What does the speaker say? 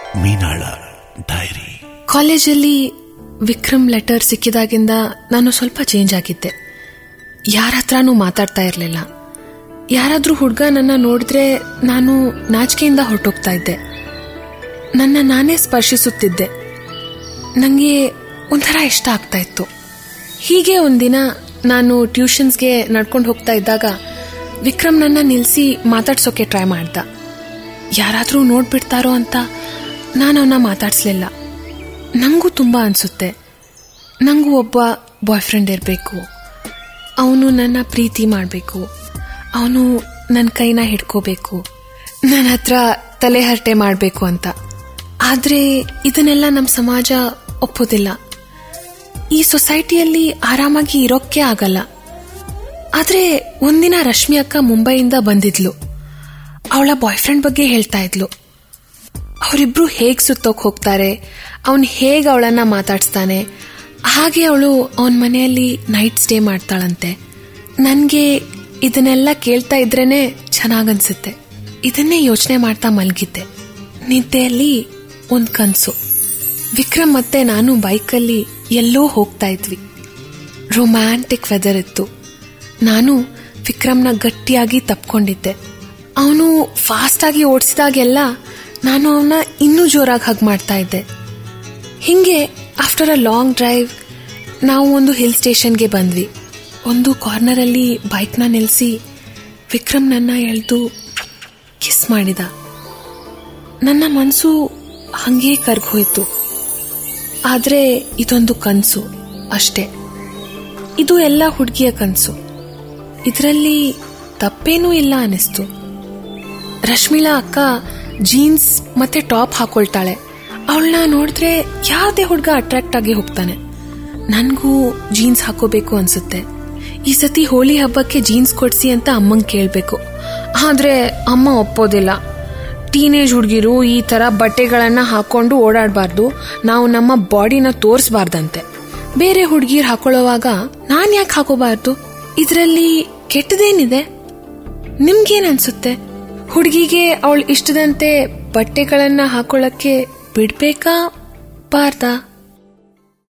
ಮೀನಾಳ dairy ಕಾಲೇಜಲ್ಲಿ Vikram letter ಸಿಕ್ಕಿದಾಗಿಂದ ನಾನು ಸ್ವಲ್ಪ ಚೇಂಜ್ ಆಗಿದ್ದೆ ಯಾರ ಹತ್ರನೂ ಮಾತಾಡ್ತಾ ಇರಲಿಲ್ಲ ಯಾರಾದ್ರೂ ಹುಡುಗ ನನ್ನ ನೋಡಿದ್ರೆ ನಾನು ನಾಚಿಕೆಯಿಂದ ಹೊರಟೋಗ್ತಾ ಇದ್ದೆ ನನ್ನ ನಾನೇ ಸ್ಪರ್ಶಿಸುತ್ತಿದ್ದೆ ನನಗೆ ಒಂಥರ ಇಷ್ಟ ಆಗ್ತಾ ಇತ್ತು ಹೀಗೆ ಒಂದಿನ ನಾನು ಟ್ಯೂಷನ್ಸ್ಗೆ ನಡ್ಕೊಂಡು ಹೋಗ್ತಾ ಇದ್ದಾಗ ವಿಕ್ರಮ್ ನನ್ನ ನಿಲ್ಲಿಸಿ ಮಾತಾಡ್ಸೋಕೆ ಟ್ರೈ ಮಾಡ್ದ ಯಾರಾದರೂ ನೋಡ್ಬಿಡ್ತಾರೋ ಅಂತ ನಾನು ಅವನ್ನ ಮಾತಾಡಿಸ್ಲಿಲ್ಲ ನನಗೂ ತುಂಬ ಅನಿಸುತ್ತೆ ನನಗೂ ಒಬ್ಬ ಬಾಯ್ ಫ್ರೆಂಡ್ ಇರಬೇಕು ಅವನು ನನ್ನ ಪ್ರೀತಿ ಮಾಡಬೇಕು ಅವನು ನನ್ನ ಕೈನ ಹಿಡ್ಕೋಬೇಕು ನನ್ನ ಹತ್ರ ತಲೆಹರಟೆ ಮಾಡಬೇಕು ಅಂತ ಆದರೆ ಇದನ್ನೆಲ್ಲ ನಮ್ಮ ಸಮಾಜ ಒಪ್ಪೋದಿಲ್ಲ ಈ ಸೊಸೈಟಿಯಲ್ಲಿ ಆರಾಮಾಗಿ ಇರೋಕ್ಕೆ ಆಗಲ್ಲ ಆದರೆ ಒಂದಿನ ರಶ್ಮಿ ಅಕ್ಕ ಮುಂಬೈಯಿಂದ ಬಂದಿದ್ಲು ಅವಳ ಬಾಯ್ ಫ್ರೆಂಡ್ ಬಗ್ಗೆ ಹೇಳ್ತಾ ಇದ್ಲು ಅವರಿಬ್ರು ಹೇಗ್ ಸುತ್ತೋಕ್ ಹೋಗ್ತಾರೆ ಅವನ್ ಹೇಗ್ ಅವಳನ್ನ ಮಾತಾಡ್ಸ್ತಾನೆ ಹಾಗೆ ಅವಳು ಅವನ ಮನೆಯಲ್ಲಿ ನೈಟ್ ಸ್ಟೇ ಮಾಡ್ತಾಳಂತೆ ನನ್ಗೆ ಇದನ್ನೆಲ್ಲ ಕೇಳ್ತಾ ಇದ್ರೇನೆ ಚೆನ್ನಾಗನ್ಸುತ್ತೆ ಇದನ್ನೇ ಯೋಚನೆ ಮಾಡ್ತಾ ಮಲಗಿದ್ದೆ ನಿದ್ದೆಯಲ್ಲಿ ಒಂದ್ ಕನ್ಸು ವಿಕ್ರಮ್ ಮತ್ತೆ ನಾನು ಬೈಕಲ್ಲಿ ಎಲ್ಲೋ ಹೋಗ್ತಾ ಇದ್ವಿ ರೊಮ್ಯಾಂಟಿಕ್ ವೆದರ್ ಇತ್ತು ನಾನು ವಿಕ್ರಮ್ನ ಗಟ್ಟಿಯಾಗಿ ತಪ್ಕೊಂಡಿದ್ದೆ ಅವನು ಫಾಸ್ಟ್ ಆಗಿ ಓಡಿಸಿದಾಗೆಲ್ಲ ನಾನು ಅವನ ಇನ್ನೂ ಜೋರಾಗಿ ಹಗ್ ಮಾಡ್ತಾ ಇದ್ದೆ ಹಿಂಗೆ ಆಫ್ಟರ್ ಅ ಲಾಂಗ್ ಡ್ರೈವ್ ನಾವು ಒಂದು ಹಿಲ್ ಸ್ಟೇಷನ್ಗೆ ಬಂದ್ವಿ ಒಂದು ಕಾರ್ನರಲ್ಲಿ ಬೈಕ್ನ ನಿಲ್ಲಿಸಿ ವಿಕ್ರಮ್ ನನ್ನ ಎಳೆದು ಕಿಸ್ ಮಾಡಿದ ನನ್ನ ಮನಸ್ಸು ಹಂಗೇ ಕರ್ಗೋಯ್ತು ಆದರೆ ಇದೊಂದು ಕನಸು ಅಷ್ಟೇ ಇದು ಎಲ್ಲ ಹುಡುಗಿಯ ಕನಸು ಇದರಲ್ಲಿ ತಪ್ಪೇನೂ ಇಲ್ಲ ಅನಿಸ್ತು ರಶ್ಮಿಳಾ ಅಕ್ಕ ಜೀನ್ಸ್ ಮತ್ತೆ ಟಾಪ್ ಹಾಕೊಳ್ತಾಳೆ ಅವಳನ್ನ ನೋಡಿದ್ರೆ ಯಾವುದೇ ಹುಡುಗ ಅಟ್ರಾಕ್ಟ್ ಆಗಿ ಹೋಗ್ತಾನೆ ನನಗೂ ಜೀನ್ಸ್ ಹಾಕೋಬೇಕು ಅನ್ಸುತ್ತೆ ಈ ಸತಿ ಹೋಳಿ ಹಬ್ಬಕ್ಕೆ ಜೀನ್ಸ್ ಕೊಡ್ಸಿ ಅಂತ ಅಮ್ಮಂಗ್ ಕೇಳಬೇಕು ಆದ್ರೆ ಅಮ್ಮ ಒಪ್ಪೋದಿಲ್ಲ ಟೀನೇಜ್ ಹುಡುಗಿರು ಈ ತರ ಬಟ್ಟೆಗಳನ್ನ ಹಾಕೊಂಡು ಓಡಾಡಬಾರ್ದು ನಾವು ನಮ್ಮ ಬಾಡಿನ ತೋರಿಸಬಾರ್ದಂತೆ ಬೇರೆ ಹುಡುಗಿರ್ ಹಾಕೊಳ್ಳೋವಾಗ ನಾನ್ ಯಾಕೆ ಹಾಕೋಬಾರ್ದು ಇದರಲ್ಲಿ ಕೆಟ್ಟದೇನಿದೆ ನಿಮ್ಗೇನ್ ಅನ್ಸುತ್ತೆ ಹುಡುಗಿಗೆ ಅವಳು ಇಷ್ಟದಂತೆ ಬಟ್ಟೆಗಳನ್ನ ಹಾಕೊಳ್ಳಕ್ಕೆ ಬಿಡ್ಬೇಕಾ ಬಾರ್ದಾ